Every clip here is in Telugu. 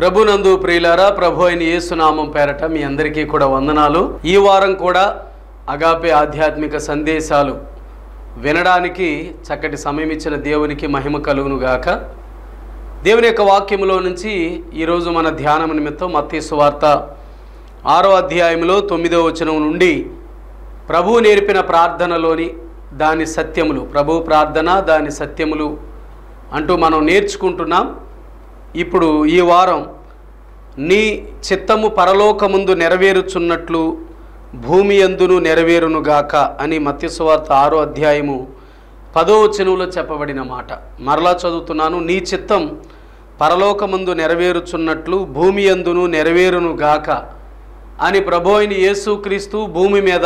ప్రభునందు ప్రియులారా ప్రభు అయిన యేసునామం పేరట మీ అందరికీ కూడా వందనాలు ఈ వారం కూడా అగాపే ఆధ్యాత్మిక సందేశాలు వినడానికి చక్కటి సమయం ఇచ్చిన దేవునికి మహిమ కలుగును గాక దేవుని యొక్క వాక్యములో నుంచి ఈరోజు మన ధ్యానం నిమిత్తం మత్తయి సువార్త ఆరో అధ్యాయంలో తొమ్మిదో వచనం నుండి ప్రభువు నేర్పిన ప్రార్థనలోని దాని సత్యములు ప్రభు ప్రార్థన దాని సత్యములు అంటూ మనం నేర్చుకుంటున్నాం ఇప్పుడు ఈ వారం నీ చిత్తము పరలోకముందు నెరవేరుచున్నట్లు భూమి ఎందును నెరవేరునుగాక అని మత్స్యవార్త ఆరో అధ్యాయము పదో వచనంలో చెప్పబడిన మాట మరలా చదువుతున్నాను నీ చిత్తం పరలోకముందు నెరవేరుచున్నట్లు భూమి ఎందును నెరవేరునుగాక అని ప్రభు అయిన యేసుక్రీస్తు భూమి మీద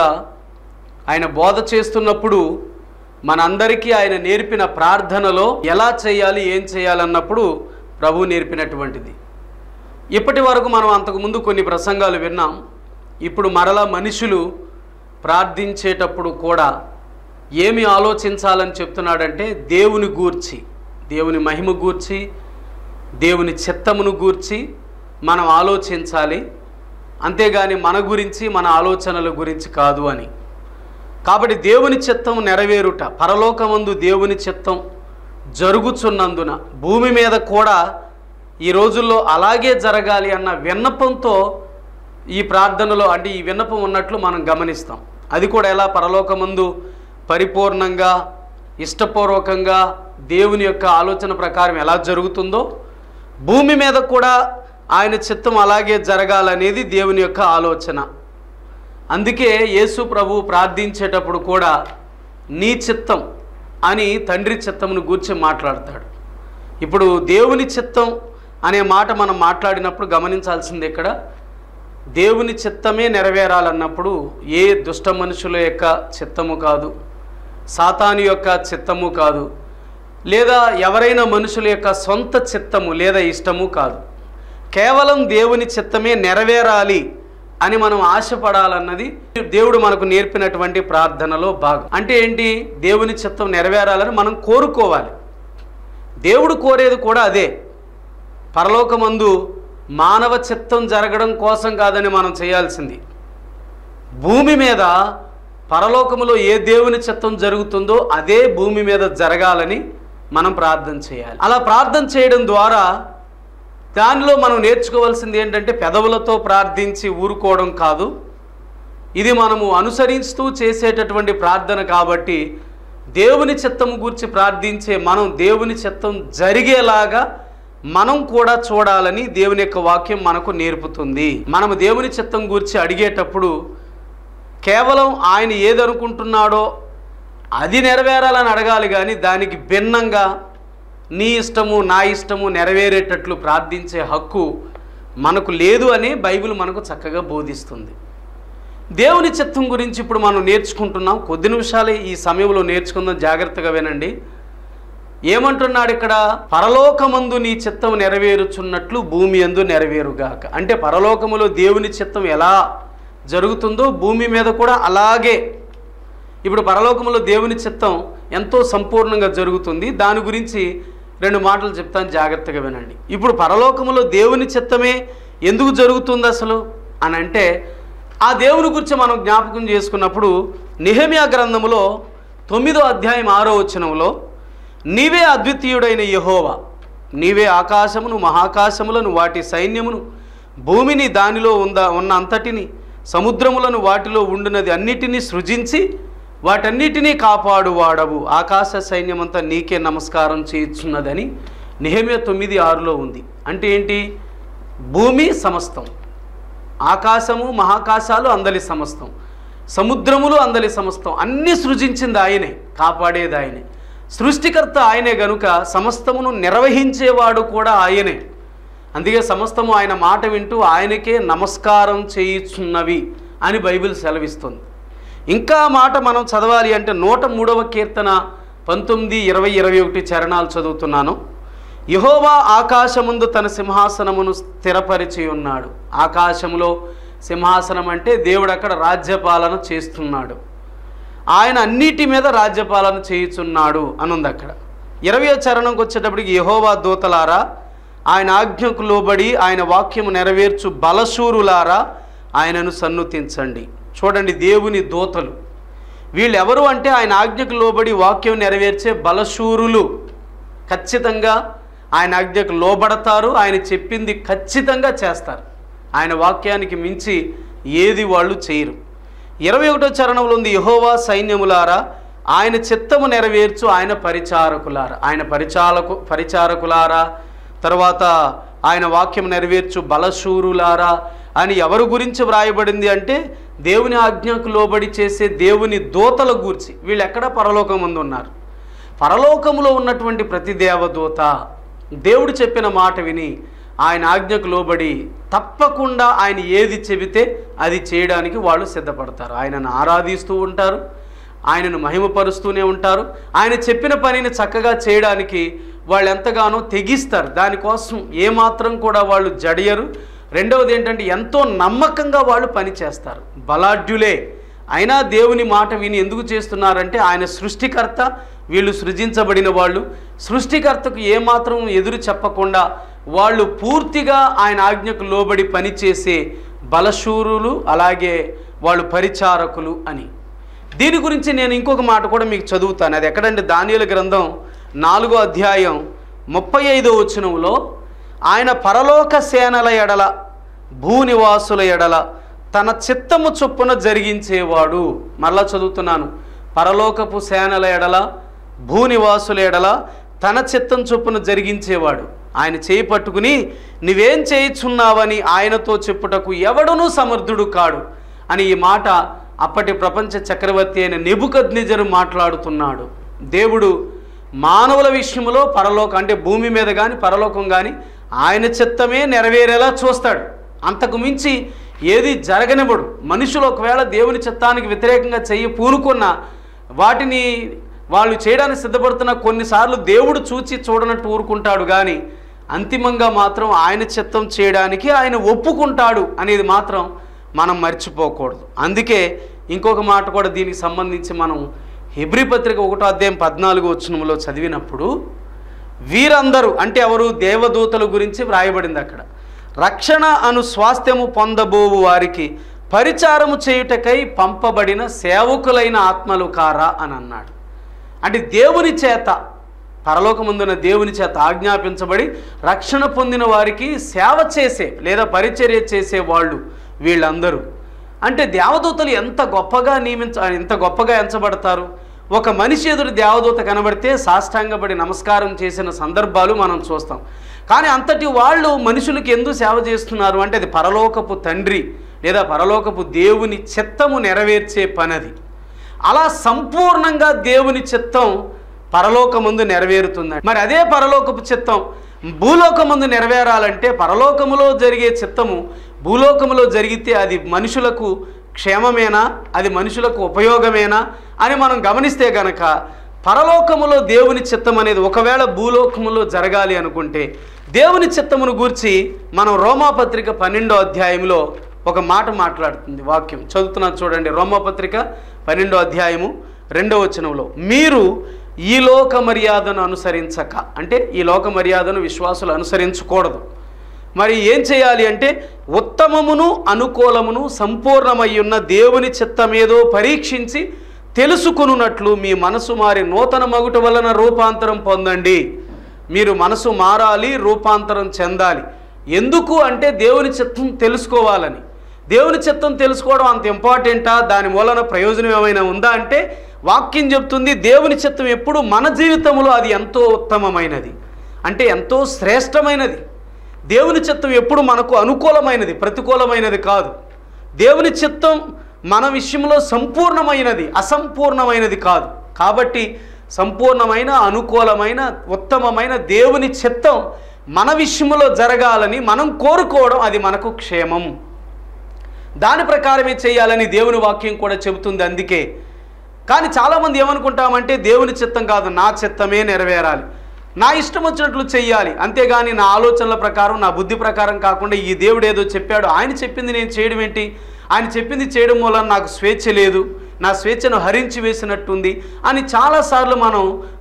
ఆయన బోధ చేస్తున్నప్పుడు మనందరికీ ఆయన నేర్పిన ప్రార్థనలో ఎలా చేయాలి ఏం చేయాలన్నప్పుడు ప్రభు నేర్పినటువంటిది ఇప్పటి వరకు మనం అంతకుముందు కొన్ని ప్రసంగాలు విన్నాం ఇప్పుడు మరలా మనుషులు ప్రార్థించేటప్పుడు కూడా ఏమి ఆలోచించాలని చెప్తున్నాడంటే దేవుని గూర్చి దేవుని మహిమ గూర్చి దేవుని చిత్తమును గూర్చి మనం ఆలోచించాలి అంతేగాని మన గురించి మన ఆలోచనల గురించి కాదు అని కాబట్టి దేవుని చిత్తం నెరవేరుట పరలోకమందు దేవుని చిత్తం జరుగుచున్నందున భూమి మీద కూడా ఈ రోజుల్లో అలాగే జరగాలి అన్న విన్నపంతో ఈ ప్రార్థనలో అంటే ఈ విన్నపం ఉన్నట్లు మనం గమనిస్తాం అది కూడా ఎలా పరలోకమందు పరిపూర్ణంగా ఇష్టపూర్వకంగా దేవుని యొక్క ఆలోచన ప్రకారం ఎలా జరుగుతుందో భూమి మీద కూడా ఆయన చిత్తం అలాగే జరగాలనేది దేవుని యొక్క ఆలోచన అందుకే యేసు ప్రభు ప్రార్థించేటప్పుడు కూడా నీ చిత్తం అని తండ్రి చిత్తమును గూర్చి మాట్లాడతాడు ఇప్పుడు దేవుని చిత్తం అనే మాట మనం మాట్లాడినప్పుడు గమనించాల్సింది ఇక్కడ దేవుని చిత్తమే నెరవేరాలన్నప్పుడు ఏ దుష్ట మనుషుల యొక్క చిత్తము కాదు సాతాను యొక్క చిత్తము కాదు లేదా ఎవరైనా మనుషుల యొక్క సొంత చిత్తము లేదా ఇష్టము కాదు కేవలం దేవుని చిత్తమే నెరవేరాలి అని మనం ఆశపడాలన్నది దేవుడు మనకు నేర్పినటువంటి ప్రార్థనలో భాగం అంటే ఏంటి దేవుని చిత్తం నెరవేరాలని మనం కోరుకోవాలి దేవుడు కోరేది కూడా అదే పరలోకమందు మానవ చిత్తం జరగడం కోసం కాదని మనం చేయాల్సింది భూమి మీద పరలోకములో ఏ దేవుని చిత్తం జరుగుతుందో అదే భూమి మీద జరగాలని మనం ప్రార్థన చేయాలి అలా ప్రార్థన చేయడం ద్వారా దానిలో మనం నేర్చుకోవాల్సింది ఏంటంటే పెదవులతో ప్రార్థించి ఊరుకోవడం కాదు ఇది మనము అనుసరిస్తూ చేసేటటువంటి ప్రార్థన కాబట్టి దేవుని చిత్తము గురించి ప్రార్థించే మనం దేవుని చిత్తం జరిగేలాగా మనం కూడా చూడాలని దేవుని యొక్క వాక్యం మనకు నేర్పుతుంది మనము దేవుని చిత్తం గురించి అడిగేటప్పుడు కేవలం ఆయన ఏదనుకుంటున్నాడో అది నెరవేరాలని అడగాలి కానీ దానికి భిన్నంగా నీ ఇష్టము నా ఇష్టము నెరవేరేటట్లు ప్రార్థించే హక్కు మనకు లేదు అని బైబిల్ మనకు చక్కగా బోధిస్తుంది దేవుని చిత్తం గురించి ఇప్పుడు మనం నేర్చుకుంటున్నాం కొద్ది నిమిషాలే ఈ సమయంలో నేర్చుకుందాం జాగ్రత్తగా వినండి ఏమంటున్నాడు ఇక్కడ పరలోకమందు నీ చిత్తం నెరవేరుచున్నట్లు భూమి ఎందు నెరవేరుగాక అంటే పరలోకములో దేవుని చిత్తం ఎలా జరుగుతుందో భూమి మీద కూడా అలాగే ఇప్పుడు పరలోకములో దేవుని చిత్తం ఎంతో సంపూర్ణంగా జరుగుతుంది దాని గురించి రెండు మాటలు చెప్తాను జాగ్రత్తగా వినండి ఇప్పుడు పరలోకములో దేవుని చిత్తమే ఎందుకు జరుగుతుంది అసలు అని అంటే ఆ దేవుని గురించి మనం జ్ఞాపకం చేసుకున్నప్పుడు నిహమియా గ్రంథములో తొమ్మిదో అధ్యాయం ఆరో వచనంలో నీవే అద్వితీయుడైన యహోవా నీవే ఆకాశమును మహాకాశములను వాటి సైన్యమును భూమిని దానిలో ఉందా ఉన్న అంతటిని సముద్రములను వాటిలో ఉండినది అన్నిటినీ సృజించి వాటన్నిటినీ కాపాడువాడవు ఆకాశ సైన్యమంతా నీకే నమస్కారం చేయుచున్నదని నిహమ్య తొమ్మిది ఆరులో ఉంది అంటే ఏంటి భూమి సమస్తం ఆకాశము మహాకాశాలు అందలి సమస్తం సముద్రములు అందలి సమస్తం అన్నీ సృజించింది ఆయనే కాపాడేది ఆయనే సృష్టికర్త ఆయనే గనుక సమస్తమును నిర్వహించేవాడు కూడా ఆయనే అందుకే సమస్తము ఆయన మాట వింటూ ఆయనకే నమస్కారం చేయుచున్నవి అని బైబిల్ సెలవిస్తుంది ఇంకా మాట మనం చదవాలి అంటే నూట మూడవ కీర్తన పంతొమ్మిది ఇరవై ఇరవై ఒకటి చరణాలు చదువుతున్నాను యహోవా ఆకాశముందు తన సింహాసనమును స్థిరపరిచి ఉన్నాడు ఆకాశములో సింహాసనం అంటే దేవుడు అక్కడ రాజ్యపాలన చేస్తున్నాడు ఆయన అన్నిటి మీద రాజ్యపాలన చేయుచున్నాడు అనుంది అక్కడ ఇరవయో చరణంకి వచ్చేటప్పటికి యహోవా దూతలారా ఆయన ఆజ్ఞకు లోబడి ఆయన వాక్యము నెరవేర్చు బలశూరులారా ఆయనను సన్నుతించండి చూడండి దేవుని దూతలు వీళ్ళెవరు అంటే ఆయన ఆజ్ఞకు లోబడి వాక్యం నెరవేర్చే బలశూరులు ఖచ్చితంగా ఆయన ఆజ్ఞకు లోబడతారు ఆయన చెప్పింది ఖచ్చితంగా చేస్తారు ఆయన వాక్యానికి మించి ఏది వాళ్ళు చేయరు ఇరవై ఒకటో చరణంలో ఉంది యహోవా సైన్యములారా ఆయన చిత్తము నెరవేర్చు ఆయన పరిచారకులారా ఆయన పరిచారకు పరిచారకులారా తర్వాత ఆయన వాక్యం నెరవేర్చు బలశూరులారా అని ఎవరి గురించి వ్రాయబడింది అంటే దేవుని ఆజ్ఞకు లోబడి చేసే దేవుని దూతల గూర్చి వీళ్ళు ఎక్కడ పరలోకం ముందు ఉన్నారు పరలోకములో ఉన్నటువంటి ప్రతి దేవదూత దేవుడు చెప్పిన మాట విని ఆయన ఆజ్ఞకు లోబడి తప్పకుండా ఆయన ఏది చెబితే అది చేయడానికి వాళ్ళు సిద్ధపడతారు ఆయనను ఆరాధిస్తూ ఉంటారు ఆయనను మహిమపరుస్తూనే ఉంటారు ఆయన చెప్పిన పనిని చక్కగా చేయడానికి వాళ్ళు ఎంతగానో తెగిస్తారు దానికోసం ఏమాత్రం కూడా వాళ్ళు జడియరు రెండవది ఏంటంటే ఎంతో నమ్మకంగా వాళ్ళు పని చేస్తారు బలాఢ్యులే అయినా దేవుని మాట విని ఎందుకు చేస్తున్నారంటే ఆయన సృష్టికర్త వీళ్ళు సృజించబడిన వాళ్ళు సృష్టికర్తకు ఏమాత్రం ఎదురు చెప్పకుండా వాళ్ళు పూర్తిగా ఆయన ఆజ్ఞకు లోబడి పనిచేసే బలశూరులు అలాగే వాళ్ళు పరిచారకులు అని దీని గురించి నేను ఇంకొక మాట కూడా మీకు చదువుతాను అది ఎక్కడంటే దానియుల గ్రంథం నాలుగో అధ్యాయం ముప్పై ఐదో వచనంలో ఆయన పరలోక సేనల ఎడల భూనివాసుల ఎడల తన చిత్తము చొప్పున జరిగించేవాడు మరలా చదువుతున్నాను పరలోకపు సేనల ఎడల భూనివాసుల ఎడల తన చిత్తం చొప్పున జరిగించేవాడు ఆయన చేయి పట్టుకుని నువ్వేం చేయుచున్నావని ఆయనతో చెప్పుటకు ఎవడునూ సమర్థుడు కాడు అని ఈ మాట అప్పటి ప్రపంచ చక్రవర్తి అయిన నెబుకద్నిజరు మాట్లాడుతున్నాడు దేవుడు మానవుల విషయంలో పరలోకం అంటే భూమి మీద కానీ పరలోకం కానీ ఆయన చిత్తమే నెరవేరేలా చూస్తాడు అంతకు మించి ఏది జరగనివ్వడు మనుషులు ఒకవేళ దేవుని చిత్తానికి వ్యతిరేకంగా చెయ్యి పూనుకున్న వాటిని వాళ్ళు చేయడానికి సిద్ధపడుతున్న కొన్నిసార్లు దేవుడు చూచి చూడనట్టు ఊరుకుంటాడు కానీ అంతిమంగా మాత్రం ఆయన చిత్తం చేయడానికి ఆయన ఒప్పుకుంటాడు అనేది మాత్రం మనం మర్చిపోకూడదు అందుకే ఇంకొక మాట కూడా దీనికి సంబంధించి మనం హెబ్రి పత్రిక ఒకటో అధ్యాయం పద్నాలుగు వచనంలో చదివినప్పుడు వీరందరూ అంటే ఎవరు దేవదూతల గురించి వ్రాయబడింది అక్కడ రక్షణ అను స్వాస్థ్యము పొందబోవు వారికి పరిచారము చేయుటకై పంపబడిన సేవకులైన ఆత్మలు కారా అని అన్నాడు అంటే దేవుని చేత పరలోకముందున దేవుని చేత ఆజ్ఞాపించబడి రక్షణ పొందిన వారికి సేవ చేసే లేదా పరిచర్య చేసే వాళ్ళు వీళ్ళందరూ అంటే దేవదూతలు ఎంత గొప్పగా నియమించ ఎంత గొప్పగా ఎంచబడతారు ఒక మనిషి ఎదురు దేవదూత కనబడితే సాష్టాంగపడి నమస్కారం చేసిన సందర్భాలు మనం చూస్తాం కానీ అంతటి వాళ్ళు మనుషులకు ఎందుకు సేవ చేస్తున్నారు అంటే అది పరలోకపు తండ్రి లేదా పరలోకపు దేవుని చిత్తము నెరవేర్చే పనది అలా సంపూర్ణంగా దేవుని చిత్తం పరలోకముందు నెరవేరుతుంది మరి అదే పరలోకపు చిత్తం భూలోకముందు నెరవేరాలంటే పరలోకములో జరిగే చిత్తము భూలోకములో జరిగితే అది మనుషులకు క్షేమమేనా అది మనుషులకు ఉపయోగమేనా అని మనం గమనిస్తే గనక పరలోకములో దేవుని చిత్తం అనేది ఒకవేళ భూలోకములో జరగాలి అనుకుంటే దేవుని చిత్తమును గూర్చి మనం రోమాపత్రిక పన్నెండో అధ్యాయంలో ఒక మాట మాట్లాడుతుంది వాక్యం చదువుతున్నాను చూడండి రోమాపత్రిక పన్నెండో అధ్యాయము రెండో వచనంలో మీరు ఈ లోక మర్యాదను అనుసరించక అంటే ఈ లోక మర్యాదను విశ్వాసులు అనుసరించకూడదు మరి ఏం చేయాలి అంటే ఉత్తమమును అనుకూలమును సంపూర్ణమై ఉన్న దేవుని చిత్తమేదో పరీక్షించి తెలుసుకున్నట్లు మీ మనసు మారి నూతన మగుట వలన రూపాంతరం పొందండి మీరు మనసు మారాలి రూపాంతరం చెందాలి ఎందుకు అంటే దేవుని చిత్తం తెలుసుకోవాలని దేవుని చిత్తం తెలుసుకోవడం అంత ఇంపార్టెంటా దాని మూలన ప్రయోజనం ఏమైనా ఉందా అంటే వాక్యం చెప్తుంది దేవుని చిత్తం ఎప్పుడు మన జీవితంలో అది ఎంతో ఉత్తమమైనది అంటే ఎంతో శ్రేష్టమైనది దేవుని చిత్తం ఎప్పుడు మనకు అనుకూలమైనది ప్రతికూలమైనది కాదు దేవుని చిత్తం మన విషయంలో సంపూర్ణమైనది అసంపూర్ణమైనది కాదు కాబట్టి సంపూర్ణమైన అనుకూలమైన ఉత్తమమైన దేవుని చిత్తం మన విషయంలో జరగాలని మనం కోరుకోవడం అది మనకు క్షేమం దాని ప్రకారమే చేయాలని దేవుని వాక్యం కూడా చెబుతుంది అందుకే కానీ చాలామంది ఏమనుకుంటామంటే దేవుని చిత్తం కాదు నా చిత్తమే నెరవేరాలి నా ఇష్టం వచ్చినట్లు చెయ్యాలి అంతేగాని నా ఆలోచనల ప్రకారం నా బుద్ధి ప్రకారం కాకుండా ఈ దేవుడు ఏదో చెప్పాడు ఆయన చెప్పింది నేను చేయడం ఏంటి ఆయన చెప్పింది చేయడం వలన నాకు స్వేచ్ఛ లేదు నా స్వేచ్ఛను హరించి వేసినట్టుంది అని చాలాసార్లు మనం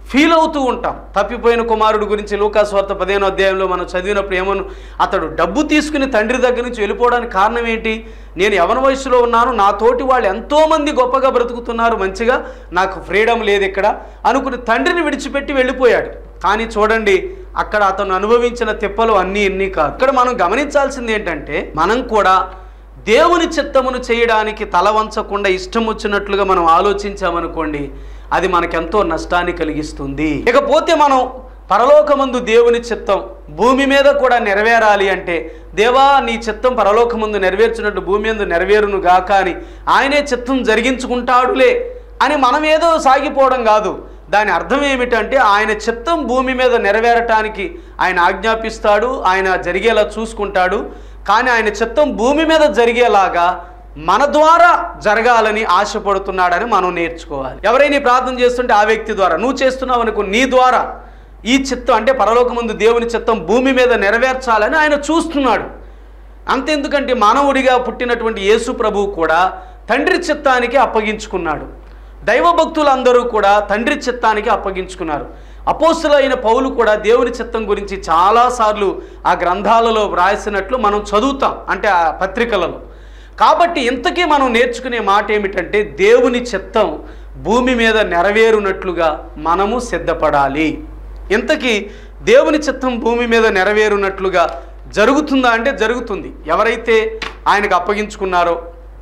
ఫీల్ అవుతూ ఉంటాం తప్పిపోయిన కుమారుడు గురించి లూకాస్వార్త పదిహేను అధ్యాయంలో మనం చదివినప్పుడు ఏమను అతడు డబ్బు తీసుకుని తండ్రి దగ్గర నుంచి వెళ్ళిపోవడానికి కారణం ఏంటి నేను యవన వయసులో ఉన్నాను నా తోటి వాళ్ళు ఎంతోమంది గొప్పగా బ్రతుకుతున్నారు మంచిగా నాకు ఫ్రీడమ్ లేదు ఇక్కడ అనుకుని తండ్రిని విడిచిపెట్టి వెళ్ళిపోయాడు కానీ చూడండి అక్కడ అతను అనుభవించిన తిప్పలు అన్నీ ఇన్ని కాదు ఇక్కడ మనం గమనించాల్సింది ఏంటంటే మనం కూడా దేవుని చిత్తమును చేయడానికి తల వంచకుండా ఇష్టం వచ్చినట్లుగా మనం ఆలోచించామనుకోండి అది మనకెంతో నష్టాన్ని కలిగిస్తుంది ఇకపోతే మనం పరలోకమందు దేవుని చిత్తం భూమి మీద కూడా నెరవేరాలి అంటే దేవా నీ చిత్తం పరలోకమందు నెరవేర్చినట్టు భూమి మీద నెరవేరును గాక అని ఆయనే చిత్తం జరిగించుకుంటాడులే అని మనం ఏదో సాగిపోవడం కాదు దాని అర్థం ఏమిటంటే ఆయన చిత్తం భూమి మీద నెరవేరటానికి ఆయన ఆజ్ఞాపిస్తాడు ఆయన జరిగేలా చూసుకుంటాడు కానీ ఆయన చిత్తం భూమి మీద జరిగేలాగా మన ద్వారా జరగాలని ఆశపడుతున్నాడని మనం నేర్చుకోవాలి ఎవరైనా ఈ ప్రార్థన చేస్తుంటే ఆ వ్యక్తి ద్వారా నువ్వు చేస్తున్నావు అనుకో నీ ద్వారా ఈ చిత్తం అంటే పరలోకముందు దేవుని చిత్తం భూమి మీద నెరవేర్చాలని ఆయన చూస్తున్నాడు అంతెందుకంటే మానవుడిగా పుట్టినటువంటి యేసు ప్రభువు కూడా తండ్రి చిత్తానికి అప్పగించుకున్నాడు దైవభక్తులందరూ కూడా తండ్రి చిత్తానికి అప్పగించుకున్నారు అపోస్తులైన పౌలు కూడా దేవుని చిత్తం గురించి చాలాసార్లు ఆ గ్రంథాలలో వ్రాసినట్లు మనం చదువుతాం అంటే ఆ పత్రికలలో కాబట్టి ఇంతకీ మనం నేర్చుకునే మాట ఏమిటంటే దేవుని చిత్తం భూమి మీద నెరవేరునట్లుగా మనము సిద్ధపడాలి ఇంతకీ దేవుని చిత్తం భూమి మీద నెరవేరునట్లుగా జరుగుతుందా అంటే జరుగుతుంది ఎవరైతే ఆయనకు అప్పగించుకున్నారో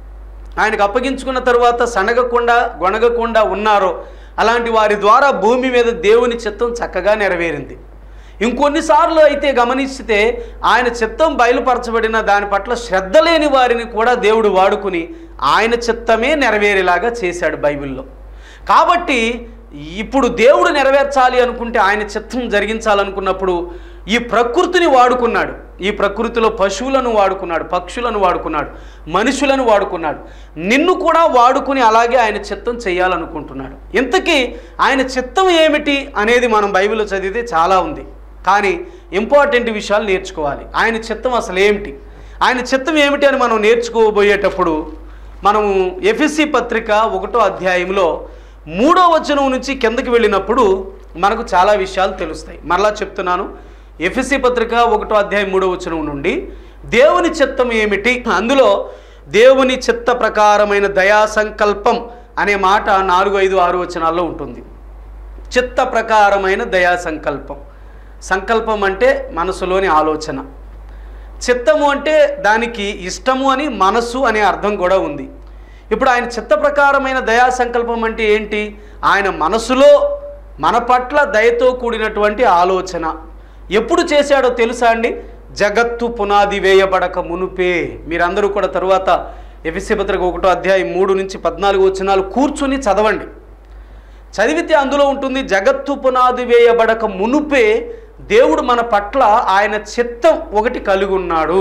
ఆయనకు అప్పగించుకున్న తరువాత సనగకుండా గొనగకుండా ఉన్నారో అలాంటి వారి ద్వారా భూమి మీద దేవుని చిత్తం చక్కగా నెరవేరింది ఇంకొన్నిసార్లు అయితే గమనిస్తే ఆయన చిత్తం బయలుపరచబడిన దాని పట్ల శ్రద్ధ లేని వారిని కూడా దేవుడు వాడుకుని ఆయన చిత్తమే నెరవేరేలాగా చేశాడు బైబిల్లో కాబట్టి ఇప్పుడు దేవుడు నెరవేర్చాలి అనుకుంటే ఆయన చిత్తం జరిగించాలనుకున్నప్పుడు ఈ ప్రకృతిని వాడుకున్నాడు ఈ ప్రకృతిలో పశువులను వాడుకున్నాడు పక్షులను వాడుకున్నాడు మనుషులను వాడుకున్నాడు నిన్ను కూడా వాడుకుని అలాగే ఆయన చిత్తం చేయాలనుకుంటున్నాడు ఇంతకీ ఆయన చిత్తం ఏమిటి అనేది మనం బైబిల్లో చదివితే చాలా ఉంది కానీ ఇంపార్టెంట్ విషయాలు నేర్చుకోవాలి ఆయన చిత్తం అసలు ఏమిటి ఆయన చిత్తం ఏమిటి అని మనం నేర్చుకోబోయేటప్పుడు మనము ఎఫ్ఎస్సి పత్రిక ఒకటో అధ్యాయంలో మూడో వచనం నుంచి కిందకి వెళ్ళినప్పుడు మనకు చాలా విషయాలు తెలుస్తాయి మరలా చెప్తున్నాను ఎఫ్ఎస్సి పత్రిక ఒకటో అధ్యాయం మూడో వచనం నుండి దేవుని చిత్తం ఏమిటి అందులో దేవుని చిత్త ప్రకారమైన దయా సంకల్పం అనే మాట నాలుగు ఐదు ఆరు వచనాల్లో ఉంటుంది చిత్త ప్రకారమైన దయా సంకల్పం సంకల్పం అంటే మనసులోని ఆలోచన చిత్తము అంటే దానికి ఇష్టము అని మనసు అనే అర్థం కూడా ఉంది ఇప్పుడు ఆయన చిత్త ప్రకారమైన దయా సంకల్పం అంటే ఏంటి ఆయన మనసులో మన పట్ల దయతో కూడినటువంటి ఆలోచన ఎప్పుడు చేశాడో తెలుసా అండి జగత్తు పునాది వేయబడక మునుపే మీరందరూ కూడా తరువాత ఎఫ్ఎస్సి పత్రిక ఒకటో అధ్యాయం మూడు నుంచి పద్నాలుగు వచనాలు కూర్చుని చదవండి చదివితే అందులో ఉంటుంది జగత్తు పునాది వేయబడక మునుపే దేవుడు మన పట్ల ఆయన చిత్తం ఒకటి కలిగి ఉన్నాడు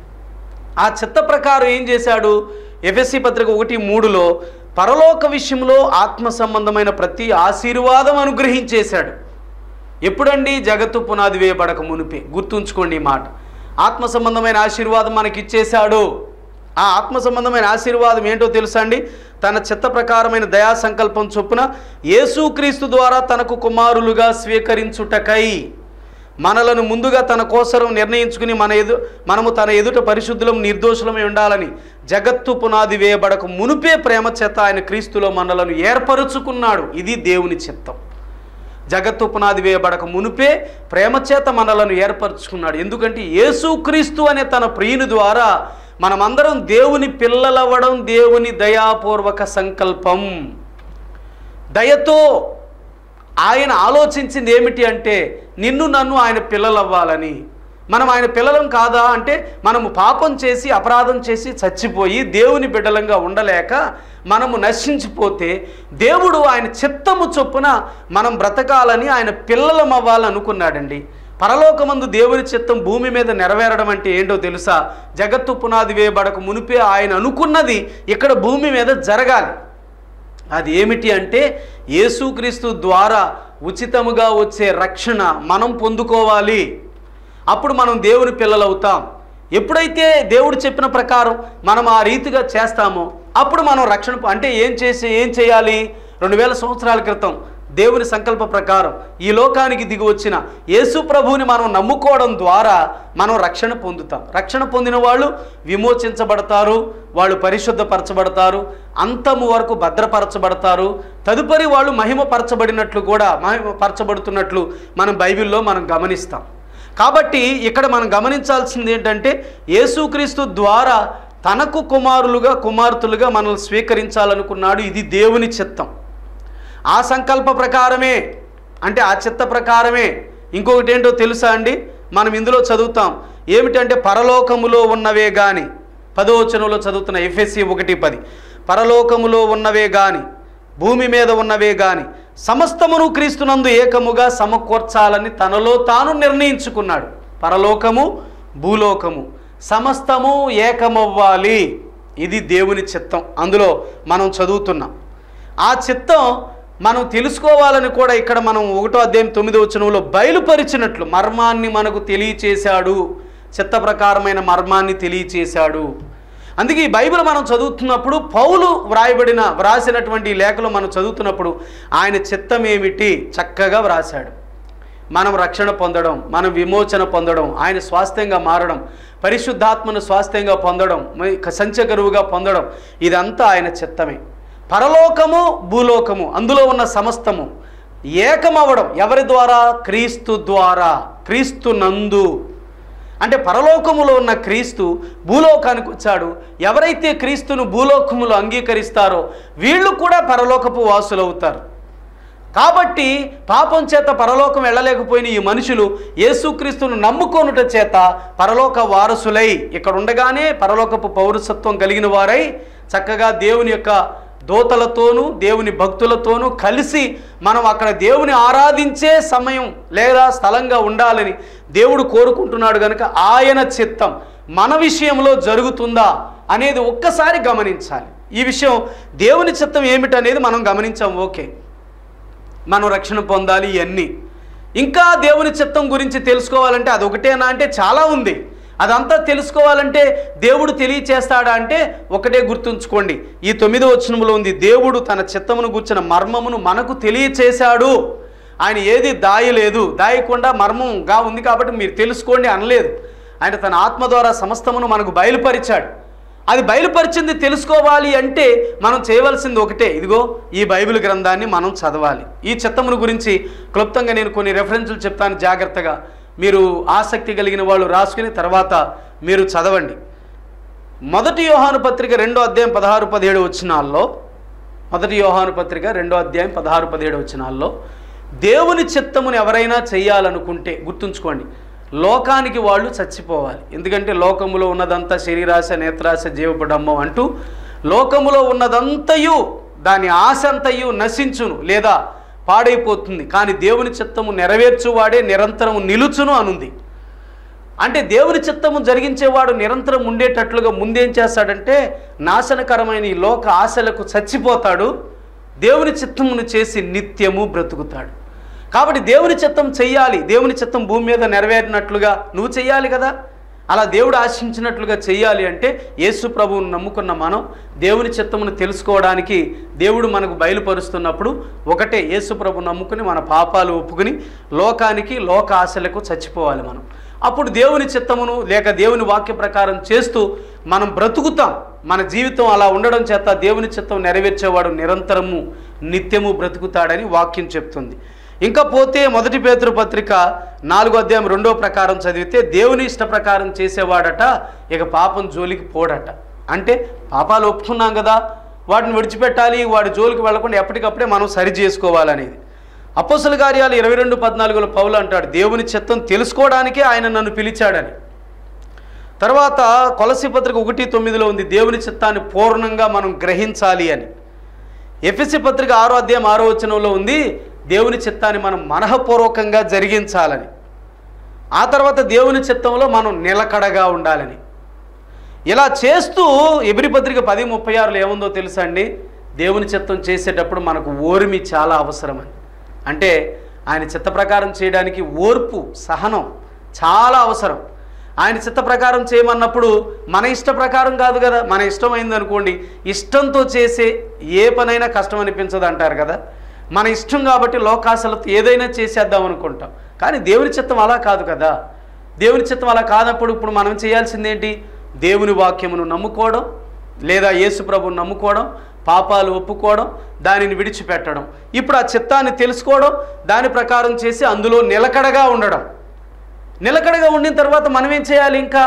ఆ చిత్త ప్రకారం ఏం చేశాడు ఎఫ్ఎస్సి పత్రిక ఒకటి మూడులో పరలోక విషయంలో ఆత్మ సంబంధమైన ప్రతి ఆశీర్వాదం అనుగ్రహించేశాడు ఎప్పుడండి జగత్తు పునాది వేయబడక మునిపే గుర్తుంచుకోండి ఈ మాట ఆత్మ సంబంధమైన ఆశీర్వాదం మనకి ఇచ్చేశాడు ఆ ఆత్మ సంబంధమైన ఆశీర్వాదం ఏంటో తెలుసా అండి తన చిత్త ప్రకారమైన దయా సంకల్పం చొప్పున యేసుక్రీస్తు ద్వారా తనకు కుమారులుగా స్వీకరించుటకై మనలను ముందుగా తన కోసరం నిర్ణయించుకుని మన ఎదు మనము తన ఎదుట పరిశుద్ధులం నిర్దోషులమై ఉండాలని జగత్తు పునాది వేయబడక మునుపే ప్రేమ చేత ఆయన క్రీస్తులో మనలను ఏర్పరుచుకున్నాడు ఇది దేవుని చిత్తం జగత్తు పునాది వేయబడక మునుపే ప్రేమ చేత మనలను ఏర్పరచుకున్నాడు ఎందుకంటే యేసుక్రీస్తు అనే తన ప్రియుని ద్వారా మనమందరం దేవుని పిల్లలవ్వడం దేవుని దయాపూర్వక సంకల్పం దయతో ఆయన ఆలోచించింది ఏమిటి అంటే నిన్ను నన్ను ఆయన పిల్లలవ్వాలని మనం ఆయన పిల్లలం కాదా అంటే మనము పాపం చేసి అపరాధం చేసి చచ్చిపోయి దేవుని బిడ్డలంగా ఉండలేక మనము నశించిపోతే దేవుడు ఆయన చిత్తము చొప్పున మనం బ్రతకాలని ఆయన పిల్లలం అవ్వాలనుకున్నాడండి పరలోకమందు దేవుని చిత్తం భూమి మీద నెరవేరడం అంటే ఏంటో తెలుసా జగత్తు పునాది వేయబడక మునిపే ఆయన అనుకున్నది ఇక్కడ భూమి మీద జరగాలి అది ఏమిటి అంటే యేసుక్రీస్తు ద్వారా ఉచితముగా వచ్చే రక్షణ మనం పొందుకోవాలి అప్పుడు మనం దేవుని పిల్లలవుతాం ఎప్పుడైతే దేవుడు చెప్పిన ప్రకారం మనం ఆ రీతిగా చేస్తామో అప్పుడు మనం రక్షణ పొ- అంటే ఏం చేసి ఏం చేయాలి రెండు వేల సంవత్సరాల క్రితం దేవుని సంకల్ప ప్రకారం ఈ లోకానికి దిగి వచ్చిన యేసు ప్రభువుని మనం నమ్ముకోవడం ద్వారా మనం రక్షణ పొందుతాం రక్షణ పొందిన వాళ్ళు విమోచించబడతారు వాళ్ళు పరిశుద్ధపరచబడతారు అంతము వరకు భద్రపరచబడతారు తదుపరి వాళ్ళు మహిమపరచబడినట్లు కూడా మహిమపరచబడుతున్నట్లు మనం బైబిల్లో మనం గమనిస్తాం కాబట్టి ఇక్కడ మనం గమనించాల్సింది ఏంటంటే యేసుక్రీస్తు ద్వారా తనకు కుమారులుగా కుమార్తెలుగా మనల్ని స్వీకరించాలనుకున్నాడు ఇది దేవుని చిత్తం ఆ సంకల్ప ప్రకారమే అంటే ఆ చిత్త ప్రకారమే ఇంకొకటి ఏంటో తెలుసా అండి మనం ఇందులో చదువుతాం ఏమిటంటే పరలోకములో ఉన్నవే గాని పదవచనంలో చదువుతున్న ఎఫ్ఎస్సి ఒకటి పది పరలోకములో ఉన్నవే గాని భూమి మీద ఉన్నవే గాని సమస్తమును క్రీస్తునందు ఏకముగా సమకూర్చాలని తనలో తాను నిర్ణయించుకున్నాడు పరలోకము భూలోకము సమస్తము ఏకమవ్వాలి ఇది దేవుని చిత్తం అందులో మనం చదువుతున్నాం ఆ చిత్తం మనం తెలుసుకోవాలని కూడా ఇక్కడ మనం ఒకటో అధ్యాయం తొమ్మిదో వచనంలో బయలుపరిచినట్లు మర్మాన్ని మనకు తెలియచేశాడు చిత్త ప్రకారమైన మర్మాన్ని తెలియచేశాడు అందుకే ఈ బైబిల్ మనం చదువుతున్నప్పుడు పౌలు వ్రాయబడిన వ్రాసినటువంటి ఈ లేఖలు మనం చదువుతున్నప్పుడు ఆయన చిత్తం ఏమిటి చక్కగా వ్రాశాడు మనం రక్షణ పొందడం మనం విమోచన పొందడం ఆయన స్వాస్థ్యంగా మారడం పరిశుద్ధాత్మను స్వాస్థ్యంగా పొందడం మరి సంచకరువుగా పొందడం ఇదంతా ఆయన చిత్తమే పరలోకము భూలోకము అందులో ఉన్న సమస్తము ఏకమవడం ఎవరి ద్వారా క్రీస్తు ద్వారా క్రీస్తు నందు అంటే పరలోకములో ఉన్న క్రీస్తు భూలోకానికి వచ్చాడు ఎవరైతే క్రీస్తును భూలోకములో అంగీకరిస్తారో వీళ్ళు కూడా పరలోకపు వాసులవుతారు కాబట్టి పాపం చేత పరలోకం వెళ్ళలేకపోయిన ఈ మనుషులు యేసుక్రీస్తును నమ్ముకొనుట చేత పరలోక వారసులై ఇక్కడ ఉండగానే పరలోకపు పౌరసత్వం కలిగిన వారై చక్కగా దేవుని యొక్క దోతలతోనూ దేవుని భక్తులతోనూ కలిసి మనం అక్కడ దేవుని ఆరాధించే సమయం లేదా స్థలంగా ఉండాలని దేవుడు కోరుకుంటున్నాడు కనుక ఆయన చిత్తం మన విషయంలో జరుగుతుందా అనేది ఒక్కసారి గమనించాలి ఈ విషయం దేవుని చిత్తం ఏమిటనేది మనం గమనించాం ఓకే మనం రక్షణ పొందాలి ఇవన్నీ ఇంకా దేవుని చిత్తం గురించి తెలుసుకోవాలంటే అది ఒకటేనా అంటే చాలా ఉంది అదంతా తెలుసుకోవాలంటే దేవుడు తెలియచేస్తాడా అంటే ఒకటే గుర్తుంచుకోండి ఈ తొమ్మిదో వచనములో ఉంది దేవుడు తన చిత్తమును గుర్చిన మర్మమును మనకు తెలియచేశాడు ఆయన ఏది దాయలేదు దాయకుండా మర్మంగా ఉంది కాబట్టి మీరు తెలుసుకోండి అనలేదు ఆయన తన ఆత్మ ద్వారా సమస్తమును మనకు బయలుపరిచాడు అది బయలుపరిచింది తెలుసుకోవాలి అంటే మనం చేయవలసింది ఒకటే ఇదిగో ఈ బైబిల్ గ్రంథాన్ని మనం చదవాలి ఈ చిత్తమును గురించి క్లుప్తంగా నేను కొన్ని రెఫరెన్సులు చెప్తాను జాగ్రత్తగా మీరు ఆసక్తి కలిగిన వాళ్ళు రాసుకుని తర్వాత మీరు చదవండి మొదటి యోహాను పత్రిక రెండో అధ్యాయం పదహారు పదిహేడు వచ్చినాల్లో మొదటి యోహాను పత్రిక రెండో అధ్యాయం పదహారు పదిహేడు వచ్చినాల్లో దేవుని చిత్తమును ఎవరైనా చేయాలనుకుంటే గుర్తుంచుకోండి లోకానికి వాళ్ళు చచ్చిపోవాలి ఎందుకంటే లోకములో ఉన్నదంతా శరీరాశ నేత్రాశ జీవపడమ్మం అంటూ లోకములో ఉన్నదంతయు దాని ఆశ అంతయు నశించును లేదా పాడైపోతుంది కానీ దేవుని చిత్తము నెరవేర్చువాడే నిరంతరం నిలుచును అనుంది అంటే దేవుని చిత్తము జరిగించేవాడు నిరంతరం ఉండేటట్లుగా ముందేం చేస్తాడంటే నాశనకరమైన ఈ లోక ఆశలకు చచ్చిపోతాడు దేవుని చిత్తమును చేసి నిత్యము బ్రతుకుతాడు కాబట్టి దేవుని చిత్తం చెయ్యాలి దేవుని చిత్తం భూమి మీద నెరవేరినట్లుగా నువ్వు చెయ్యాలి కదా అలా దేవుడు ఆశించినట్లుగా చెయ్యాలి అంటే యేసు ప్రభువును నమ్ముకున్న మనం దేవుని చిత్తమును తెలుసుకోవడానికి దేవుడు మనకు బయలుపరుస్తున్నప్పుడు ఒకటే యేసు ప్రభు నమ్ముకుని మన పాపాలు ఒప్పుకుని లోకానికి లోక ఆశలకు చచ్చిపోవాలి మనం అప్పుడు దేవుని చిత్తమును లేక దేవుని వాక్య ప్రకారం చేస్తూ మనం బ్రతుకుతాం మన జీవితం అలా ఉండడం చేత దేవుని చిత్తం నెరవేర్చేవాడు నిరంతరము నిత్యము బ్రతుకుతాడని వాక్యం చెప్తుంది ఇంకా పోతే మొదటి పేతురు పత్రిక నాలుగో అధ్యాయం రెండో ప్రకారం చదివితే దేవుని ఇష్ట ప్రకారం చేసేవాడట ఇక పాపం జోలికి పోడట అంటే పాపాలు ఒప్పుకున్నాం కదా వాటిని విడిచిపెట్టాలి వాడి జోలికి వెళ్లకుండా ఎప్పటికప్పుడే మనం సరి చేసుకోవాలనేది అపోసల కార్యాలు ఇరవై రెండు పద్నాలుగులో పౌలు అంటాడు దేవుని చిత్తం తెలుసుకోవడానికే ఆయన నన్ను పిలిచాడని తర్వాత కొలసి పత్రిక ఒకటి తొమ్మిదిలో ఉంది దేవుని చిత్తాన్ని పూర్ణంగా మనం గ్రహించాలి అని ఎఫ్ఎస్సి పత్రిక ఆరో అధ్యాయం ఆరో వచనంలో ఉంది దేవుని చిత్తాన్ని మనం మనఃపూర్వకంగా జరిగించాలని ఆ తర్వాత దేవుని చిత్తంలో మనం నిలకడగా ఉండాలని ఇలా చేస్తూ ఎబ్రి పత్రిక పది ముప్పై ఆరులో ఏముందో తెలుసా అండి దేవుని చిత్తం చేసేటప్పుడు మనకు ఓర్మి చాలా అవసరమని అంటే ఆయన చిత్త ప్రకారం చేయడానికి ఓర్పు సహనం చాలా అవసరం ఆయన చిత్త ప్రకారం చేయమన్నప్పుడు మన ఇష్ట ప్రకారం కాదు కదా మన ఇష్టమైంది అనుకోండి ఇష్టంతో చేసే ఏ పనైనా కష్టం అనిపించదు అంటారు కదా మన ఇష్టం కాబట్టి లోకాశలతో ఏదైనా చేసేద్దాం అనుకుంటాం కానీ దేవుని చిత్తం అలా కాదు కదా దేవుని చిత్తం అలా కానప్పుడు ఇప్పుడు మనం చేయాల్సింది ఏంటి దేవుని వాక్యమును నమ్ముకోవడం లేదా యేసు ప్రభువును నమ్ముకోవడం పాపాలు ఒప్పుకోవడం దానిని విడిచిపెట్టడం ఇప్పుడు ఆ చిత్తాన్ని తెలుసుకోవడం దాని ప్రకారం చేసి అందులో నిలకడగా ఉండడం నిలకడగా ఉండిన తర్వాత మనం ఏం చేయాలి ఇంకా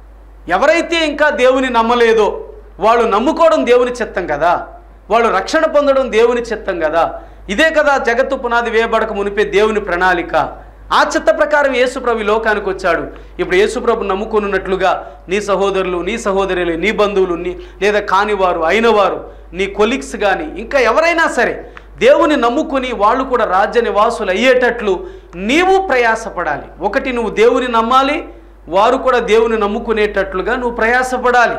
ఎవరైతే ఇంకా దేవుని నమ్మలేదో వాళ్ళు నమ్ముకోవడం దేవుని చిత్తం కదా వాళ్ళు రక్షణ పొందడం దేవుని చిత్తం కదా ఇదే కదా జగత్తు పునాది వేయబడక మునిపే దేవుని ప్రణాళిక ఆ చిత్త ప్రకారం యేసుప్రభు ఈ లోకానికి వచ్చాడు ఇప్పుడు యేసుప్రభు నమ్ముకున్నట్లుగా నీ సహోదరులు నీ సహోదరులు నీ బంధువులు నీ లేదా కానివారు అయినవారు నీ కొలీగ్స్ కానీ ఇంకా ఎవరైనా సరే దేవుని నమ్ముకుని వాళ్ళు కూడా రాజ్య నివాసులు అయ్యేటట్లు నీవు ప్రయాసపడాలి ఒకటి నువ్వు దేవుని నమ్మాలి వారు కూడా దేవుని నమ్ముకునేటట్లుగా నువ్వు ప్రయాసపడాలి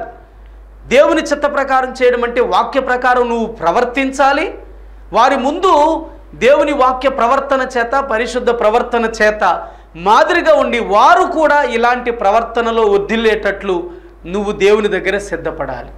దేవుని చిత్త ప్రకారం చేయడం అంటే వాక్య ప్రకారం నువ్వు ప్రవర్తించాలి వారి ముందు దేవుని వాక్య ప్రవర్తన చేత పరిశుద్ధ ప్రవర్తన చేత మాదిరిగా ఉండి వారు కూడా ఇలాంటి ప్రవర్తనలో వర్ధిల్లేటట్లు నువ్వు దేవుని దగ్గర సిద్ధపడాలి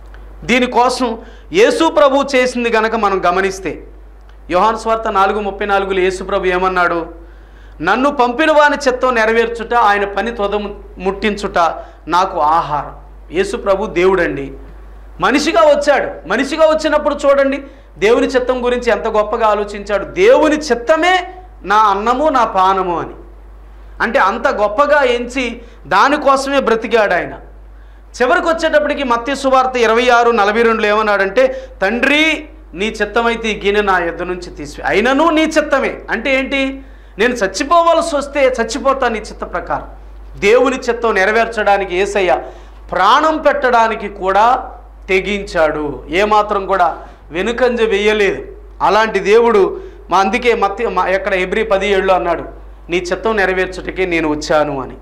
దీనికోసం యేసు ప్రభు చేసింది గనక మనం గమనిస్తే యోహాన్ స్వార్త నాలుగు ముప్పై నాలుగులో యేసు ప్రభు ఏమన్నాడు నన్ను పంపిన వాని చిత్తం నెరవేర్చుట ఆయన పని తొద ముట్టించుట నాకు ఆహారం యేసు ప్రభు దేవుడండి మనిషిగా వచ్చాడు మనిషిగా వచ్చినప్పుడు చూడండి దేవుని చిత్తం గురించి ఎంత గొప్పగా ఆలోచించాడు దేవుని చిత్తమే నా అన్నము నా పానము అని అంటే అంత గొప్పగా ఎంచి దానికోసమే బ్రతికాడు ఆయన చివరికి వచ్చేటప్పటికి మత్య సువార్త ఇరవై ఆరు నలభై రెండులో ఏమన్నాడంటే తండ్రి నీ చిత్తమైతే ఈ గిన్నె నా యుద్ధ నుంచి తీసి అయినను నీ చిత్తమే అంటే ఏంటి నేను చచ్చిపోవలసి వస్తే చచ్చిపోతా నీ చిత్త ప్రకారం దేవుని చిత్తం నెరవేర్చడానికి ఏసయ్య ప్రాణం పెట్టడానికి కూడా తెగించాడు ఏమాత్రం కూడా వెనుకంజ వేయలేదు అలాంటి దేవుడు మా అందుకే మత్య మా ఎక్కడ ఎబ్రి పది ఏళ్ళు అన్నాడు నీ చిత్తం నెరవేర్చుటకే నేను వచ్చాను అని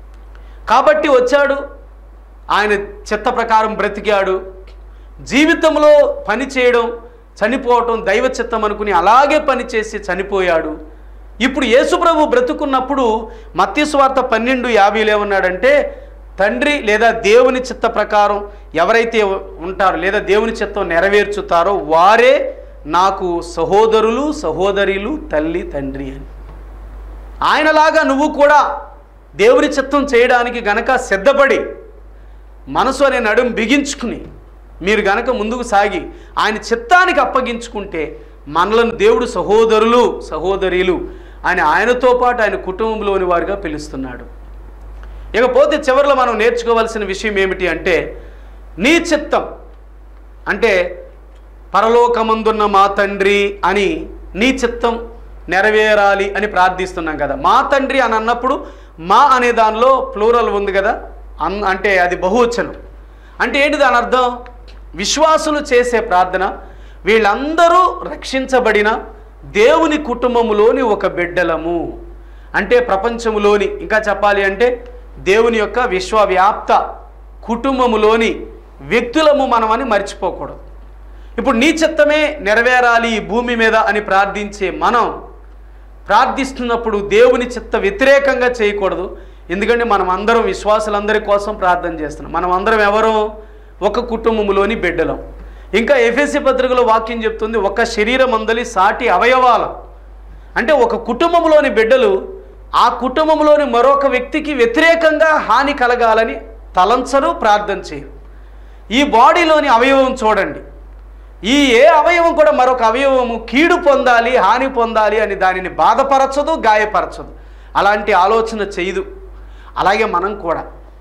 కాబట్టి వచ్చాడు ఆయన చిత్త ప్రకారం బ్రతికాడు జీవితంలో పని చేయడం చనిపోవటం దైవ చిత్తం అనుకుని అలాగే పని చేసి చనిపోయాడు ఇప్పుడు యేసుప్రభు బ్రతుకున్నప్పుడు మత్స్వార్త పన్నెండు యాభైలో ఏమన్నాడంటే తండ్రి లేదా దేవుని చిత్త ప్రకారం ఎవరైతే ఉంటారో లేదా దేవుని చిత్తం నెరవేర్చుతారో వారే నాకు సహోదరులు సహోదరులు తల్లి తండ్రి అని ఆయనలాగా నువ్వు కూడా దేవుని చిత్తం చేయడానికి గనక సిద్ధపడి మనసు అనే నడుం బిగించుకుని మీరు గనక ముందుకు సాగి ఆయన చిత్తానికి అప్పగించుకుంటే మనలను దేవుడు సహోదరులు సహోదరీలు అని ఆయనతో పాటు ఆయన కుటుంబంలోని వారిగా పిలుస్తున్నాడు ఇకపోతే చివరిలో మనం నేర్చుకోవాల్సిన విషయం ఏమిటి అంటే నీ చిత్తం అంటే పరలోకమందున్న మా తండ్రి అని నీ చిత్తం నెరవేరాలి అని ప్రార్థిస్తున్నాం కదా మా తండ్రి అని అన్నప్పుడు మా అనే దానిలో ప్లూరల్ ఉంది కదా అన్ అంటే అది బహువచనం అంటే ఏంటి దాని అర్థం విశ్వాసులు చేసే ప్రార్థన వీళ్ళందరూ రక్షించబడిన దేవుని కుటుంబములోని ఒక బిడ్డలము అంటే ప్రపంచములోని ఇంకా చెప్పాలి అంటే దేవుని యొక్క విశ్వవ్యాప్త కుటుంబములోని వ్యక్తులము మనమని మర్చిపోకూడదు ఇప్పుడు నీ చిత్తమే నెరవేరాలి ఈ భూమి మీద అని ప్రార్థించే మనం ప్రార్థిస్తున్నప్పుడు దేవుని చిత్త వ్యతిరేకంగా చేయకూడదు ఎందుకంటే మనం అందరం విశ్వాసులందరి కోసం ప్రార్థన చేస్తున్నాం మనం అందరం ఎవరో ఒక కుటుంబంలోని బిడ్డలం ఇంకా ఎఫ్ఎస్సి పత్రికలో వాక్యం చెప్తుంది ఒక శరీరం అందలి సాటి అవయవాలం అంటే ఒక కుటుంబంలోని బిడ్డలు ఆ కుటుంబంలోని మరొక వ్యక్తికి వ్యతిరేకంగా హాని కలగాలని తలంచరు ప్రార్థన చేయరు ఈ బాడీలోని అవయవం చూడండి ఈ ఏ అవయవం కూడా మరొక అవయవము కీడు పొందాలి హాని పొందాలి అని దానిని బాధపరచదు గాయపరచదు అలాంటి ఆలోచన చేయదు అలాగే మనం కూడా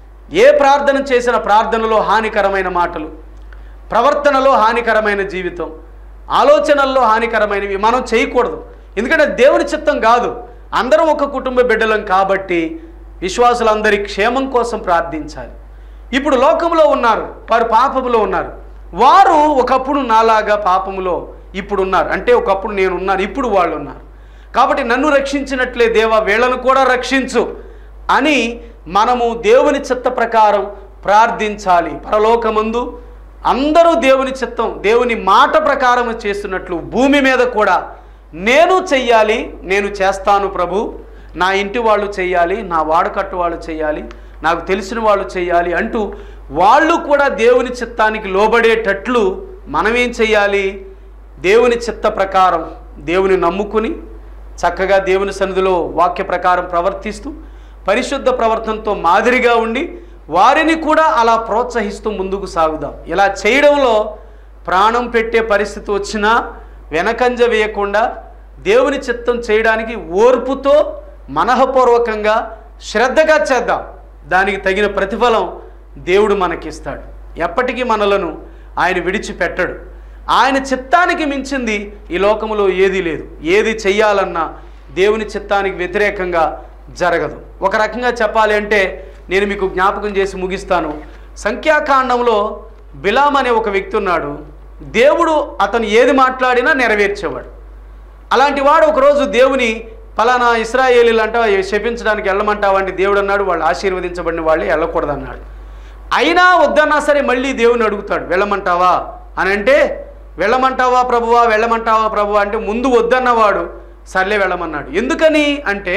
ఏ ప్రార్థన చేసిన ప్రార్థనలో హానికరమైన మాటలు ప్రవర్తనలో హానికరమైన జీవితం ఆలోచనల్లో హానికరమైనవి మనం చేయకూడదు ఎందుకంటే దేవుని చిత్తం కాదు అందరం ఒక కుటుంబ బిడ్డలం కాబట్టి విశ్వాసులందరి క్షేమం కోసం ప్రార్థించాలి ఇప్పుడు లోకంలో ఉన్నారు వారు పాపములో ఉన్నారు వారు ఒకప్పుడు నాలాగా పాపములో ఇప్పుడు ఉన్నారు అంటే ఒకప్పుడు నేను ఉన్నాను ఇప్పుడు వాళ్ళు ఉన్నారు కాబట్టి నన్ను రక్షించినట్లే దేవా వీళ్ళను కూడా రక్షించు అని మనము దేవుని చిత్త ప్రకారం ప్రార్థించాలి పరలోకమందు అందరూ దేవుని చిత్తం దేవుని మాట ప్రకారం చేస్తున్నట్లు భూమి మీద కూడా నేను చెయ్యాలి నేను చేస్తాను ప్రభు నా ఇంటి వాళ్ళు చెయ్యాలి నా వాడకట్టు వాళ్ళు చెయ్యాలి నాకు తెలిసిన వాళ్ళు చెయ్యాలి అంటూ వాళ్ళు కూడా దేవుని చిత్తానికి లోబడేటట్లు మనం ఏం చెయ్యాలి దేవుని చిత్త ప్రకారం దేవుని నమ్ముకుని చక్కగా దేవుని సన్నిధిలో వాక్య ప్రకారం ప్రవర్తిస్తూ పరిశుద్ధ ప్రవర్తనతో మాదిరిగా ఉండి వారిని కూడా అలా ప్రోత్సహిస్తూ ముందుకు సాగుదాం ఇలా చేయడంలో ప్రాణం పెట్టే పరిస్థితి వచ్చినా వెనకంజ వేయకుండా దేవుని చిత్తం చేయడానికి ఓర్పుతో మనఃపూర్వకంగా శ్రద్ధగా చేద్దాం దానికి తగిన ప్రతిఫలం దేవుడు మనకిస్తాడు ఎప్పటికీ మనలను ఆయన విడిచిపెట్టడు ఆయన చిత్తానికి మించింది ఈ లోకములో ఏదీ లేదు ఏది చెయ్యాలన్నా దేవుని చిత్తానికి వ్యతిరేకంగా జరగదు ఒక రకంగా చెప్పాలి అంటే నేను మీకు జ్ఞాపకం చేసి ముగిస్తాను సంఖ్యాకాండంలో బిలాం అనే ఒక వ్యక్తి ఉన్నాడు దేవుడు అతను ఏది మాట్లాడినా నెరవేర్చేవాడు అలాంటి వాడు ఒకరోజు దేవుని ఫలానా ఇస్రాయేలీలంట శపించడానికి వెళ్ళమంటావంటే దేవుడు అన్నాడు వాళ్ళు ఆశీర్వదించబడిన వాళ్ళే వెళ్ళకూడదన్నాడు అయినా వద్దన్నా సరే మళ్ళీ దేవుని అడుగుతాడు వెళ్ళమంటావా అని అంటే వెళ్ళమంటావా ప్రభువా వెళ్ళమంటావా ప్రభువా అంటే ముందు వద్దన్నవాడు సర్లే వెళ్ళమన్నాడు ఎందుకని అంటే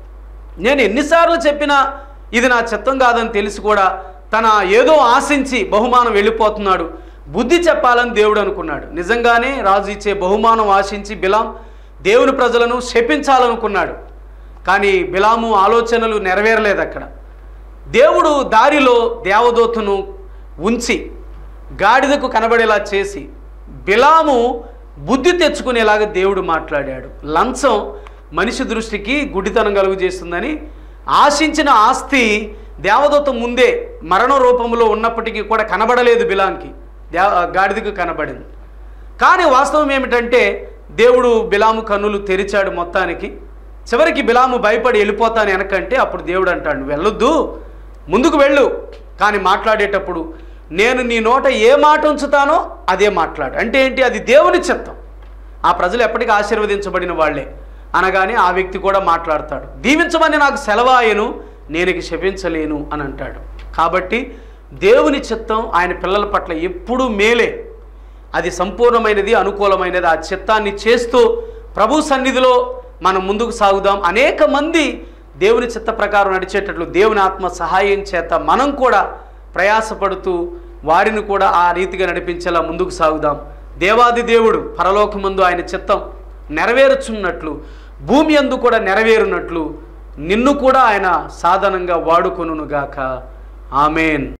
నేను ఎన్నిసార్లు చెప్పినా ఇది నా చిత్తం కాదని తెలిసి కూడా తన ఏదో ఆశించి బహుమానం వెళ్ళిపోతున్నాడు బుద్ధి చెప్పాలని దేవుడు అనుకున్నాడు నిజంగానే రాజు ఇచ్చే బహుమానం ఆశించి బిలాం దేవుని ప్రజలను శపించాలనుకున్నాడు కానీ బిలాము ఆలోచనలు నెరవేరలేదు అక్కడ దేవుడు దారిలో దేవదూతను ఉంచి గాడిదకు కనబడేలా చేసి బిలాము బుద్ధి తెచ్చుకునేలాగా దేవుడు మాట్లాడాడు లంచం మనిషి దృష్టికి గుడ్డితనం కలుగు చేస్తుందని ఆశించిన ఆస్తి దేవదూత ముందే మరణ రూపంలో ఉన్నప్పటికీ కూడా కనబడలేదు బిలాంకి దేవ గాడిదకు కనబడింది కానీ వాస్తవం ఏమిటంటే దేవుడు బిలాము కన్నులు తెరిచాడు మొత్తానికి చివరికి బిలాము భయపడి వెళ్ళిపోతాను వెనకంటే అప్పుడు దేవుడు అంటాడు "నువ్వు వెళ్ళొద్దు ముందుకు వెళ్ళు కానీ మాట్లాడేటప్పుడు నేను నీ నోట ఏ మాట ఉంచుతానో అదే మాట్లాడు అంటే ఏంటి అది దేవుని చిత్తం ఆ ప్రజలు ఎప్పటికీ ఆశీర్వదించబడిన వాళ్ళే అనగానే ఆ వ్యక్తి కూడా మాట్లాడతాడు దీవించమని నాకు సెలవాయను నేను ఇక శపించలేను అని అంటాడు కాబట్టి దేవుని చిత్తం ఆయన పిల్లల పట్ల ఎప్పుడూ మేలే అది సంపూర్ణమైనది అనుకూలమైనది ఆ చిత్తాన్ని చేస్తూ ప్రభు సన్నిధిలో మనం ముందుకు సాగుదాం అనేక మంది దేవుని చిత్త ప్రకారం నడిచేటట్లు దేవుని ఆత్మ సహాయం చేత మనం కూడా ప్రయాసపడుతూ వారిని కూడా ఆ రీతిగా నడిపించేలా ముందుకు సాగుదాం దేవాది దేవుడు పరలోకమందు ఆయన చిత్తం నెరవేరుచున్నట్లు భూమి అందు కూడా నెరవేరునట్లు నిన్ను కూడా ఆయన సాధనంగా వాడుకొనుగాక ఆమెన్